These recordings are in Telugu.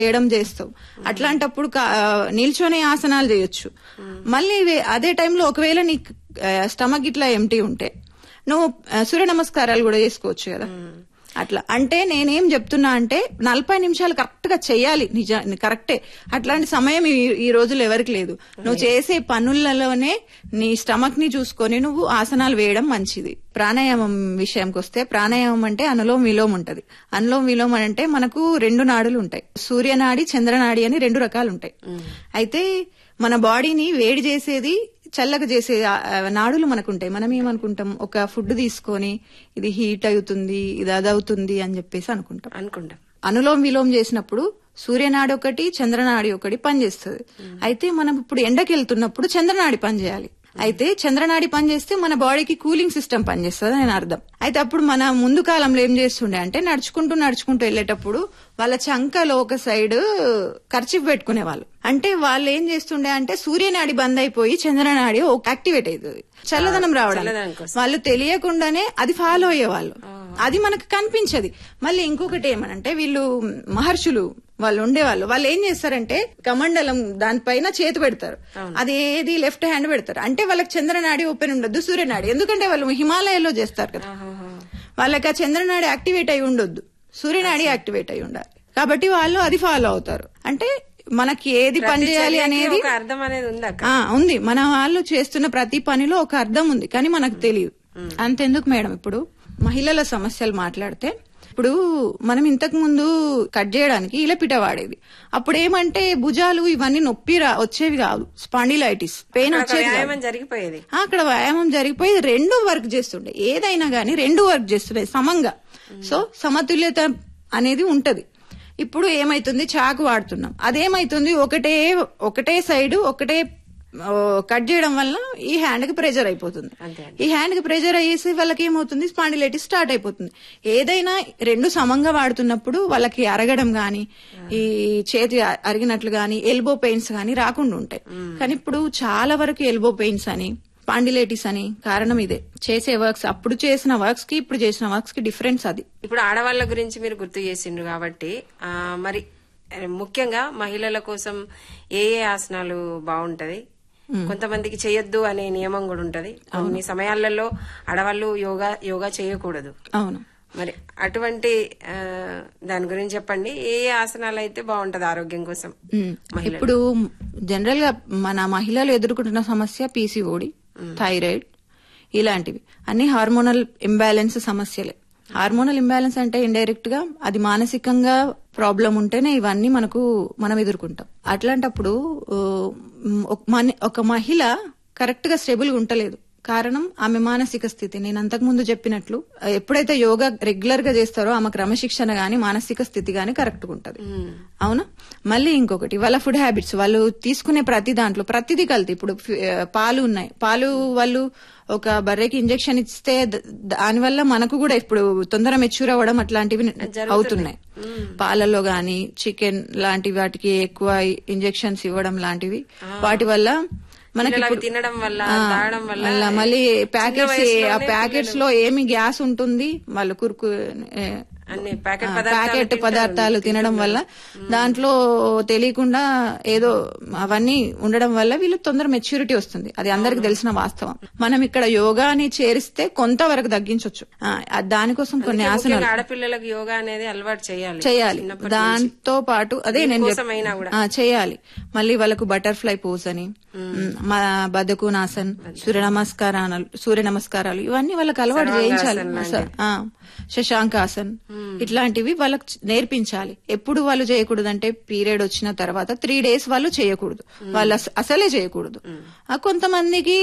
చేయడం చేస్తావు అట్లాంటప్పుడు కా- నిల్చొని ఆసనాలు చేయొచ్చు మళ్ళీ వే- అదే టైంలో ఒకవేళ నీకు స్టమక్ ఇట్లా ఎంటీ ఉంటే నువ్వు ఆ, సూర్య నమస్కారాలు కూడా చేసుకోవచ్చు కదా అట్లా అంటే నేనేం చెప్తున్నా అంటే నలభై నిమిషాలు కరెక్ట్ గా చెయ్యాలి నిజ కరెక్టే అట్లాంటి సమయం ఈ ఈ రోజులు ఎవరికి లేదు నువ్వు చేసే పనులలోనే నీ స్టమక్ ని చూసుకొని నువ్వు ఆసనాలు వేయడం మంచిది ప్రాణాయామం విషయంకి వస్తే ప్రాణాయామం అంటే అనులోమ విలోమ ఉంటది అనులోమ విలోమ అంటే మనకు రెండు నాడులు ఉంటాయి సూర్యనాడి చంద్రనాడి అని రెండు రకాలు ఉంటాయి అయితే మన బాడీని వేడి చేసేది చల్లగా చేసే ఆ, ఆ, నాడులు మనకుంటాయి మనం ఏమనుకుంటాం ఒక ఫుడ్ తీసుకొని ఇది హీట్ అవుతుంది ఇది అది అవుతుంది అని చెప్పేసి అనుకుంటాం అనుకుంటాం అనులోమ విలోమ చేసినప్పుడు సూర్యనాడి ఒకటి చంద్రనాడి ఒకటి పనిచేస్తుంది అయితే మనం ఇప్పుడు ఎండకి వెళ్తున్నప్పుడు చంద్రనాడి పని చేయాలి అయితే చంద్రనాడి పని చేస్తే మన బాడీకి కూలింగ్ సిస్టమ్ పనిచేస్తుంది అని అర్థం అయితే అప్పుడు మన ముందు కాలంలో ఏం చేస్తుండే అంటే నడుచుకుంటూ నడుచుకుంటూ వెళ్ళేటప్పుడు వాళ్ళ చంకలో ఒక సైడ్ ఖర్చు పెట్టుకునే వాళ్ళు అంటే వాళ్ళు ఏం చేస్తుండే అంటే సూర్యనాడి బంద్ అయిపోయి చంద్రనాడి యాక్టివేట్ అవుతుంది చల్లదనం రావడం చల్లదనం కోసం. వాళ్ళు తెలియకుండానే అది ఫాలో అయ్యేవాళ్ళు అది మనకు కనిపించదు మళ్ళీ ఇంకొకటి ఏమనంటే వీళ్ళు మహర్షులు వాళ్ళు ఉండేవాళ్ళు వాళ్ళు ఏం చేస్తారంటే కమండలం దానిపైన చేతి పెడతారు అది ఏది లెఫ్ట్ హ్యాండ్ పెడతారు అంటే వాళ్ళకి చంద్రనాడి ఓపెన్ ఉండొద్దు సూర్యనాడి ఎందుకంటే వాళ్ళు హిమాలయాల్లో చేస్తారు కదా వాళ్ళకి ఆ చంద్రనాడి యాక్టివేట్ అయి ఉండొద్దు సూర్యనాడి యాక్టివేట్ అయి ఉండాలి కాబట్టి వాళ్ళు అది ఫాలో అవుతారు అంటే మనకి ఏది పని చేయాలి చర్యకి అనేది ఒక అర్థం అనేది ఉంది అక్క ఆ ఉంది మన వాళ్ళు చేస్తున్న ప్రతి పనిలో ఒక అర్థం ఉంది కానీ మనకు తెలియదు అంతెందుకు మేడం ఇప్పుడు మహిళల సమస్యలు మాట్లాడితే ఇప్పుడు మనం ఇంతకు ముందు కట్ చేయడానికి ఇలపిట వాడేది అప్పుడు ఏమంటే భుజాలు ఇవన్నీ నొప్పి రా వచ్చేవి కాదు స్పాండిలైటిస్ పెయిన్ అక్కడ వచ్చేది కాదు. వ్యాయామం జరిగిపోయేది ఆ, అక్కడ వ్యాయామం జరిగిపోయి రెండు వర్క్ చేస్తుండే ఏదైనా గానీ రెండు వర్క్ చేస్తుండే సమంగా సో సమతుల్యత అనేది ఉంటది ఇప్పుడు ఏమైతుంది చాకు వాడుతున్నాం అదేమైతుంది ఒకటే ఒకటే సైడ్ ఒకటే ఓ, కట్ చేయడం వల్ల ఈ హ్యాండ్ కి ప్రెజర్ అయిపోతుంది అంతే ఈ హ్యాండ్ కి ప్రెజర్ అయ్యేసి వాళ్ళకి ఏమవుతుంది స్పాండిలైటిస్ స్టార్ట్ అయిపోతుంది ఏదైనా రెండు సమంగా వాడుతున్నప్పుడు వాళ్ళకి అరగడం గాని ఈ చేతి అ- అరిగినట్లు గాని ఎల్బో పెయిన్స్ గాని రాకుండా ఉంటాయి కానీ ఇప్పుడు చాలా వరకు ఎల్బో పెయిన్స్ అని స్పాండిలైటిస్ అని కారణం ఇదే చేసే వర్క్స్ అప్పుడు చేసిన వర్క్స్ కి ఇప్పుడు చేసిన వర్క్స్ కి డిఫరెన్స్ అది ఇప్పుడు ఆడవాళ్ళ గురించి మీరు గుర్తు చేసిండ్రు కాబట్టి ఆ, మరి ఆ, ముఖ్యంగా మహిళల కోసం ఏ ఏ ఆసనాలు బాగుంటది కొంతమందికి చేయొద్దు అనే నియమం కూడా ఉంటది కొన్ని సమయాలలో ఆడవాళ్ళు యోగా యోగా చేయకూడదు అవును మరి అటువంటి ఆ, దాని గురించి చెప్పండి ఏ ఏ ఆసనాలు అయితే బాగుంటది ఆరోగ్యం కోసం ఉమ్. ఇప్పుడు జనరల్ గా మన మహిళలు ఎదుర్కొంటున్న సమస్య పీసీఓడి థైరాయిడ్ ఇలాంటివి అన్ని హార్మోనల్ ఇంబ్యాలెన్స్ సమస్యలే హార్మోనల్ ఇంబ్యాలెన్స్ అంటే ఇండైరెక్ట్ గా అది మానసికంగా ప్రాబ్లం ఉంటేనే ఇవన్నీ మనకు మనం ఎదుర్కొంటాం అట్లాంటప్పుడు ఆ, ఉమ్, ఒక మన- ఒక మహిళ కరెక్ట్ గా స్టేబుల్ గా ఉంటలేదు కారణం ఆమె మానసిక స్థితి నేను అంతకు ముందు చెప్పినట్లు ఆ, ఎప్పుడైతే యోగా రెగ్యులర్ గా చేస్తారో ఆమె క్రమశిక్షణ గాని మానసిక స్థితి గాని కరెక్ట్ గా ఉంటది అవునా మళ్ళీ ఇంకొకటి వాళ్ళ ఫుడ్ హ్యాబిట్స్ వాళ్ళు తీసుకునే ప్రతి దాంట్లో ప్రతిదీ కల్తీ ఇప్పుడు ఫి- ఆ, పాలు ఉన్నాయి పాలు వాళ్ళు ఒక బర్రెకి ఇంజెక్షన్ ఇస్తే ద- దానివల్ల మనకు కూడా ఇప్పుడు తొందర మెచ్యూర్ అవ్వడం అట్లాంటివి అవుతున్నాయి పాలల్లో గాని చికెన్ లాంటి వాటికి ఎక్కువ ఇంజెక్షన్స్ ఇవ్వడం లాంటివి వాటి వల్ల మనకి పిల్లలు అవి ఇప్పుడు- తినడం వల్ల ఆ, తాగడం వల్ల మళ్ళా మళ్ళీ ప్యాకెట్స్ ఆ వయసులోనే ప్యాకెట్స్ లో ఏమి గ్యాస్ ఉంటుంది వాళ్ళు కురుకు ఏ, అన్ని ప్యాకెట్ ఆ, పదార్థాలు ప్యాకెట్ తింటారు, పదార్థాలు తినడం వల్ల దాంట్లో తెలియకుండా ఏదో అవన్నీ ఉండడం వల్ల వీళ్ళు తొందర మెచ్యూరిటీ వస్తుంది అది అందరికి తెలిసిన వాస్తవం మనం ఇక్కడ యోగాని చేరిస్తే కొంతవరకు తగ్గించవచ్చు ఆ, ఆ, దానికోసం కొన్ని ముఖ్యంగా ఆసనాలు ఆడపిల్లలకు యోగా అనేది అలవాటు చేయాలి చేయాలి చిన్నప్పటి దాంతో పాటు అదే నేను చెప్- కోసమైనా కూడా. ఆ, చేయాలి మళ్ళీ వాళ్ళకు బటర్ఫ్లై పోజ్ అని మా బదకునాసన్ సూర్య నమస్కారాలు సూర్య నమస్కారాలు ఇవన్నీ వాళ్ళకి అలవాటు చేయించాలి ఆ, శశాంకాసన్ ఇట్లాంటివి వాళ్ళకి చ- నేర్పించాలి ఎప్పుడు వాళ్ళు చేయకూడదంటే పీరియడ్ వచ్చిన తర్వాత త్రీ డేస్ వాళ్ళు చేయకూడదు వాళ్ళు అస- అసలే చేయకూడదు ఆ, కొంతమందికి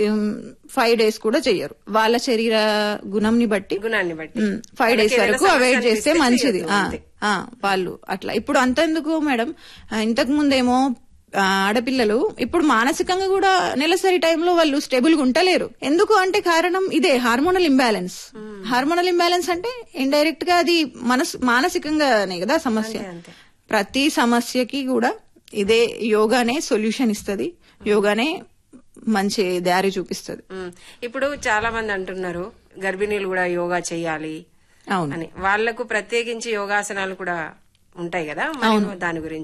ఫైవ్ డేస్ కూడా చెయ్యరు వాళ్ళ శరీర గుణంని బట్టి గుణాన్ని బట్టి ఫైవ్ డేస్ వాళ్ళకి ఏదైనా వరకు సమస్య అవాయిడ్ చేస్తే అనిపిస్తే మంచిది చేయొద్దు, ఆ, అంతే. ఆ, వాళ్ళు అట్లా ఇప్పుడు అంతెందుకు మేడం ఆ, ఇంతకు ముందేమో ఆ, ఆడపిల్లలు ఇప్పుడు మానసికంగా కూడా నెలసరి టైంలో వాళ్ళు స్టేబుల్ గా ఉంటలేరు ఎందుకు అంటే కారణం ఇదే హార్మోనల్ ఇంబ్యాలెన్స్ హార్మోనల్ ఇంబ్యాలెన్స్ అంటే ఇండైరెక్ట్ గా అది మనసు మానసికంగానే కదా సమస్య అంతే. ప్రతి సమస్యకి కూడా ఇదే యోగానే సొల్యూషన్ ఇస్తది యోగానే మంచి దారి చూపిస్తది ఉమ్. ఇప్పుడు చాలా మంది అంటున్నారు గర్భిణీలు కూడా యోగా చేయాలి అవును అని వాళ్లకు ప్రత్యేకించి యోగాసనాలు కూడా ఉంటాయి కదా మరి దాని గురించి